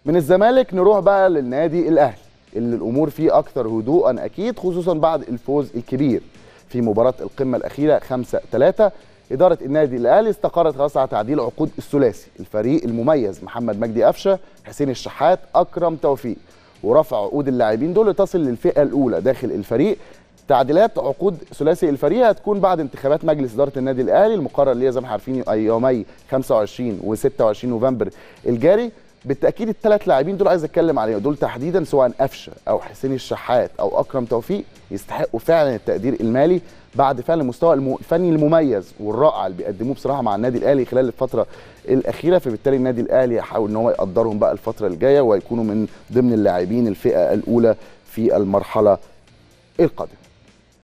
من الزمالك نروح بقى للنادي الاهلي اللي الامور فيه اكثر هدوءا اكيد خصوصا بعد الفوز الكبير في مباراه القمه الاخيره 5 3 اداره النادي الاهلي استقرت خلاص على تعديل عقود الثلاثي الفريق المميز محمد مجدي قفشه حسين الشحات اكرم توفيق ورفع عقود اللاعبين دول لتصل للفئه الاولى داخل الفريق تعديلات عقود ثلاثي الفريق هتكون بعد انتخابات مجلس اداره النادي الاهلي المقرر اللي هي زي ما عارفين يومي 25 و26 نوفمبر الجاري بالتاكيد الثلاث لاعبين دول عايز اتكلم عليهم دول تحديدا سواء قفشه او حسين الشحات او اكرم توفيق يستحقوا فعلا التقدير المالي بعد فعلا المستوى الفني المميز والرائع اللي بيقدموه بصراحه مع النادي الاهلي خلال الفتره الاخيره فبالتالي النادي الاهلي هيحاول ان هو يقدرهم بقى الفتره الجايه ويكونوا من ضمن اللاعبين الفئه الاولى في المرحله القادمه